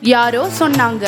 யாரோ சொன்னாங்க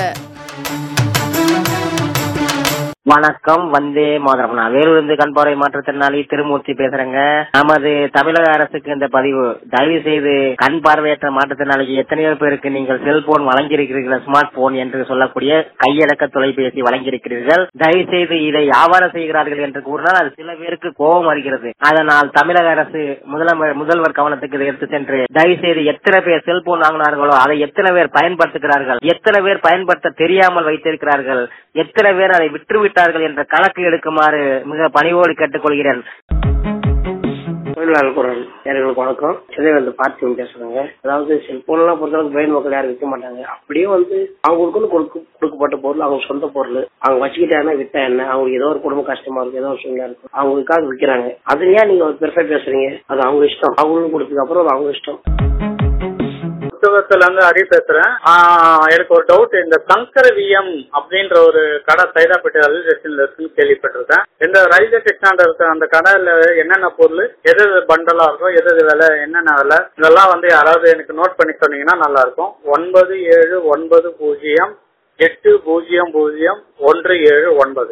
வணக்கம் வந்தே மாதரம் நான் வேலூர்ந்து கண் பார்வை மாற்றுத்திறனாளி திருமூர்த்தி பேசுறேங்க நமது தமிழக அரசுக்கு இந்த பதிவு தயவு செய்து கண் பார்வையற்ற மாற்றுத்திறனாளிக்கு எத்தனையோ பேருக்கு நீங்கள் செல்போன் வழங்கியிருக்கிறீர்கள் ஸ்மார்ட் போன் என்று சொல்லக்கூடிய கையடக்க தொலைபேசி வழங்கியிருக்கிறீர்கள் தயவு செய்து இதை வியாபாரம் செய்கிறார்கள் என்று கூறினால் அது சில பேருக்கு கோபம் வருகிறது அதனால் தமிழக அரசு முதலமைச்சர் முதல்வர் கவனத்துக்கு இதை எடுத்து சென்று தயவு செய்து எத்தனை பேர் செல்போன் வாங்கினார்களோ அதை எத்தனை பேர் பயன்படுத்துகிறார்கள் எத்தனை பேர் பயன்படுத்த தெரியாமல் வைத்திருக்கிறார்கள் எத்தனை பேர் அதை விற்றுவிட்டார்கள் என்ற கணக்கு எடுக்குமாறு மிக பணிவோடு கேட்டுக்கொள்கிறேன் தொழிலாளர் குரல் நேர்களுக்கு வணக்கம் சிதை வந்து பார்த்து பேசுறேங்க அதாவது செல்போன்லாம் பொறுத்தளவுக்கு பிரெயின் மக்கள் யாரும் விற்க மாட்டாங்க அப்படியே வந்து அவங்களுக்குன்னு கொடுக்க கொடுக்கப்பட்ட பொருள் அவங்க சொந்த பொருள் அவங்க வச்சுக்கிட்டாங்கன்னா வித்தா என்ன அவங்களுக்கு ஏதோ ஒரு குடும்ப கஷ்டமா இருக்கும் ஏதோ ஒரு சூழ்நிலை இருக்கும் அவங்களுக்காக விற்கிறாங்க அது ஏன் நீங்க பெருசா பேசுறீங்க அது அவங்க இஷ்டம் அவங்களுக்கு கொடுத்ததுக்கு அப்புறம் அது அவங்க இஷ்டம் புத்தகத்துல இருந்து ஹரி பேசுறேன் ஆஹ் எனக்கு ஒரு டவுட் இந்த சங்கரவியம் அப்படின்ற ஒரு கடை சைதாப்பேட்டை ரயில்வே ஸ்டேஷன்ல இருக்குன்னு கேள்விப்பட்டிருக்கேன் இந்த ரயில்வே ஸ்டேஷன்ல இருக்க அந்த கடையில என்னென்ன பொருள் எது எது பண்டலா இருக்கும் எது எது விலை என்னென்ன விலை இதெல்லாம் வந்து யாராவது எனக்கு நோட் பண்ணி சொன்னீங்கன்னா நல்லா இருக்கும் ஒன்பது ஏழு ஒன்பது பூஜ்ஜியம் எட்டு பூஜ்ஜியம் பூஜ்ஜியம் ஒன்று ஏழு ஒன்பது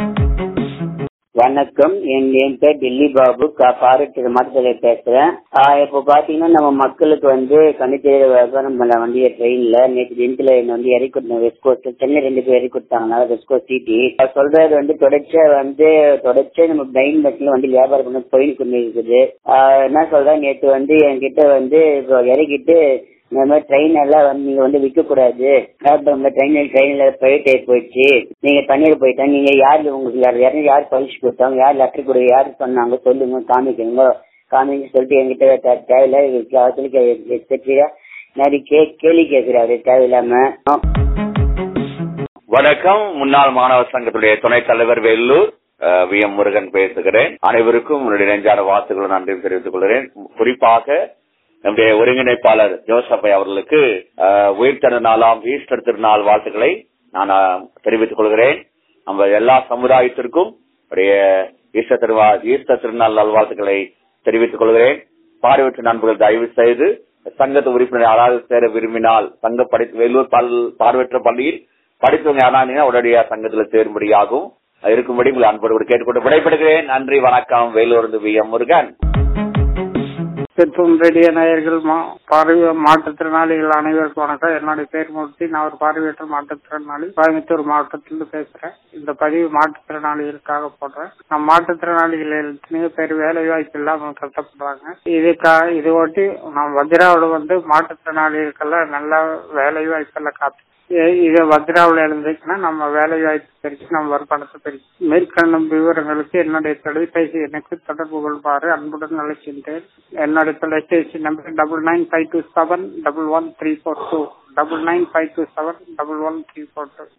வணக்கம் என் என் பேர் டில்லி பாபு பாரட்டு மாற்றத்தில் பேசுறேன் ஆஹ் இப்போ பாத்தீங்கன்னா நம்ம மக்களுக்கு வந்து கணிச்செய்த வியாபாரம் பண்ண வண்டிய ட்ரெயின்ல நேற்று தினத்துல என்ன வந்து இறக்கி கொடுத்தாங்க வெஸ்ட் கோஸ்ட் சென்னை ரெண்டு பேர் இறக்கி கொடுத்தாங்க வெஸ்ட் கோஸ்ட் சிட்டி சொல்றது வந்து தொடர்ச்சியா வந்து தொடர்ச்சியா நம்ம மெயின் பஸ்ல வந்து வியாபாரம் பண்ண போயின்னு கொண்டு இருக்குது ஆஹ் என்ன சொல்றேன் நேற்று வந்து என்கிட்ட வந்து இப்போ இறக்கிட்டு இந்த மாதிரி ட்ரெயின் எல்லாம் வந்து நீங்க வந்து விற்க கூடாது ட்ரெயின் ட்ரெயின்ல பிரைவேட் ஆகி போயிடுச்சு நீங்க தனியார் போயிட்டாங்க நீங்க யாரு உங்களுக்கு யார் யாரும் யார் பரிசு கொடுத்தாங்க யார் லெட்டர் கொடு யார் சொன்னாங்க சொல்லுங்க காமிக்கணுங்க காமிங்க சொல்லிட்டு என்கிட்ட தே- தேவையில்ல நிறைய கே கேள்வி கேட்கிறாரு தேவையில்லாம வணக்கம் முன்னாள் மாணவர் சங்கத்துடைய துணைத் தலைவர் வேலூர் அஹ், வி எம் முருகன் பேசுகிறேன் அனைவருக்கும் உங்களுடைய நெஞ்சான வாழ்த்துக்களை நன்றி தெரிவித்துக் கொள்கிறேன் குறிப்பாக நம்முடைய ஒருங்கிணைப்பாளர் ஜோசப்பை அவர்களுக்கு அஹ், உயிர் திருநாளாம் ஈஸ்டர் திருநாள் வாழ்த்துக்களை நான் அஹ், தெரிவித்துக் கொள்கிறேன் நம்ம எல்லா சமுதாயத்திற்கும் உடைய ஈஸ்டர் திருவா ஈஸ்டர் திருநாள் நல்வாழ்த்துக்களை தெரிவித்துக் கொள்கிறேன் பார்வையற்ற நண்பர்கள் தயவு செய்து சங்கத்து உறுப்பினர் யாராவது சேர விரும்பினால் சங்க படி வேலூர் பல் பார்வையற்ற பள்ளியில் படித்தவங்க யாரானீங்கன்னா உடனடியாக சங்கத்துல சேரும்படியாகும் இருக்கும்படி உங்களை அன்போடு கேட்டுக்கொண்டு விடைபெறுகிறேன் நன்றி வணக்கம் Vellore V M Murugan cellphone radio நேயர்கள் மா- பார்வை மாற்றுத்திறனாளிகள் அனைவருக்கும் வணக்கம் என்னுடைய பேர் மூர்த்தி நான் ஒரு பார்வையற்ற மாற்றுத்திறனாளி கோயம்புத்தூர் மாவட்டத்திலிருந்து பேசுறேன் இந்த பதிவு மாற்றுத்திறனாளிகளுக்காக போடுறேன் நம்ம மாற்றுத்திறனாளிகள் எத்தனையோ பேர் வேலை வாய்ப்பு இல்லாம கஷ்டப்படுறாங்க இதுக்கா இது ஒட்டி நம்ம வஜ்ராவில் வந்து மாற்றுத்திறனாளிகளுக்கெல்லாம் நல்லா வேலை வாய்ப்பெல்லாம் காத்து இ- இது வஜ்ராவில் இருந்துச்சுன்னா நம்ம வேலை வாய்ப்பு பெருக்கி நம்ம வருமானத்தை பெருக்கி மேற்கண்ணும் விவரங்களுக்கு என்னுடைய தொலைபேசி எனக்கு தொடர்பு கொள்வாறு அன்புடன் அழைக்கின்றேன் என்னுடைய தொலைபேசி number double nine five two seven double one three four two double nine five two seven double one three four two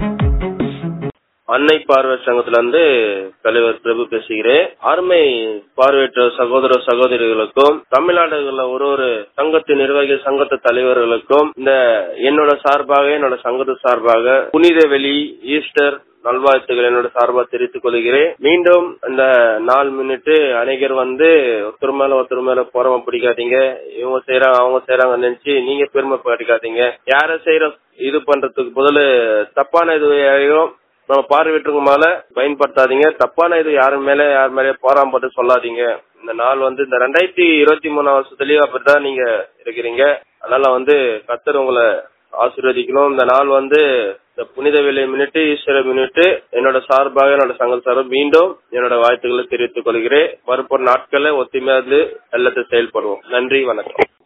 அன்னை பார்வை சங்கத்துல இருந்து தலைவர் பிரபு பேசுகிறேன் அருமை பார்வையற்ற சகோதர சகோதரிகளுக்கும் தமிழ்நாடுகள்ல ஒரு ஒரு சங்கத்தின் நிர்வாகி சங்கத்து தலைவர்களுக்கும் இந்த என்னோட சார்பாக என்னோட சங்கத்து சார்பாக புனித வெளி ஈஸ்டர் நல்வாழ்த்துக்கள் என்னோட சார்பா தெரிவித்துக் கொள்கிறேன் மீண்டும் இந்த நாலு மினிட்டு அநேகர் வந்து ஒருத்தர் மேல ஒருத்தர் மேல பொறாம பிடிக்காதீங்க இவங்க செய்யறாங்க அவங்க செய்யறாங்க நினைச்சு நீங்க பெருமை படிக்காதீங்க யார செய்யற இது பண்றதுக்கு பதில் தப்பான இதுவையும் நம்ம பார்வையற்றவங்க மேல பயன்படுத்தாதீங்க தப்பான இது யாரு மேல யார் மேல போராம்பட்டு சொல்லாதீங்க இந்த நாள் வந்து இந்த ரெண்டாயிரத்தி இருபத்தி மூணாம் வருஷத்துலயும் அப்படிதான் நீங்க இருக்கிறீங்க அதனால வந்து கத்தர் உங்களை ஆசீர்வதிக்கணும் இந்த நாள் வந்து இந்த புனித வேலை மினிட்டு ஈஸ்வர மினிட்டு என்னோட சார்பாக என்னோட சங்க சார்பாக மீண்டும் என்னோட வாழ்த்துக்களை தெரிவித்துக் கொள்கிறேன் வரப்போற நாட்களை ஒத்துமையா இருந்து எல்லாத்தையும் செயல்படுவோம் நன்றி வணக்கம்